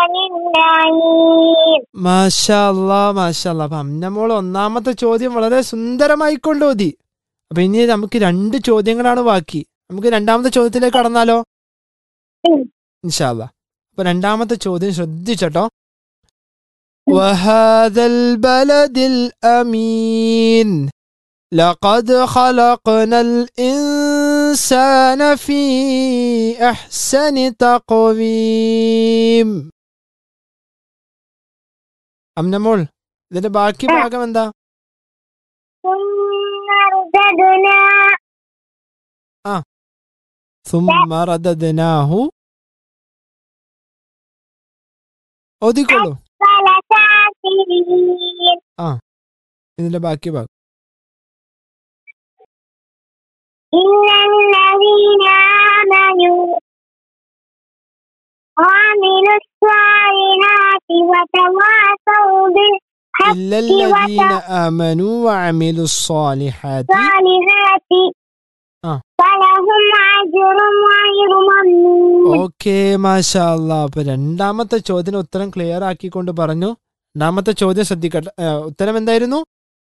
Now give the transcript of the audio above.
النعيم മാഷാ അല്ലാ മാഷാ അല്ലാ അപ്പൊ അമ്നമോൾ ഒന്നാമത്തെ ചോദ്യം വളരെ സുന്ദരമായി കൊണ്ടോതി അപ്പൊ ഇനി നമുക്ക് രണ്ട് ചോദ്യങ്ങളാണ് ബാക്കി നമുക്ക് രണ്ടാമത്തെ ചോദ്യത്തിലേക്ക് കടന്നാലോ ഉം. ഇൻഷാല്ല അപ്പൊ രണ്ടാമത്തെ ചോദ്യം ശ്രദ്ധിച്ചട്ടോ وهذا البلد الأمين لقد خلقنا الإنسان في أحسن تقويم അമ്നമോൾ ഇതിന്റെ ബാക്കി ആ. ഭാഗം എന്താ ثم رددنا ثم رددناه ഓതിക്കോളൂ أسفل سافلين ഇതിന്റെ ബാക്കി ഭാഗം إن الذين آمنوا وعملوا الصالحات وتواصوا بالحق إلا الذين آمنوا وعملوا الصالحات والصالحات آه. فلهم أجر غير ممنون ഓക്കെ മാഷാ അല്ലാ അപ്പൊ രണ്ടാമത്തെ ചോദ്യം ഉത്തരം ക്ലിയർ ആക്കിക്കൊണ്ട് പറഞ്ഞു രണ്ടാമത്തെ ചോദ്യം ശ്രദ്ധിക്കട്ടെ ഏ, ഉത്തരം എന്തായിരുന്നു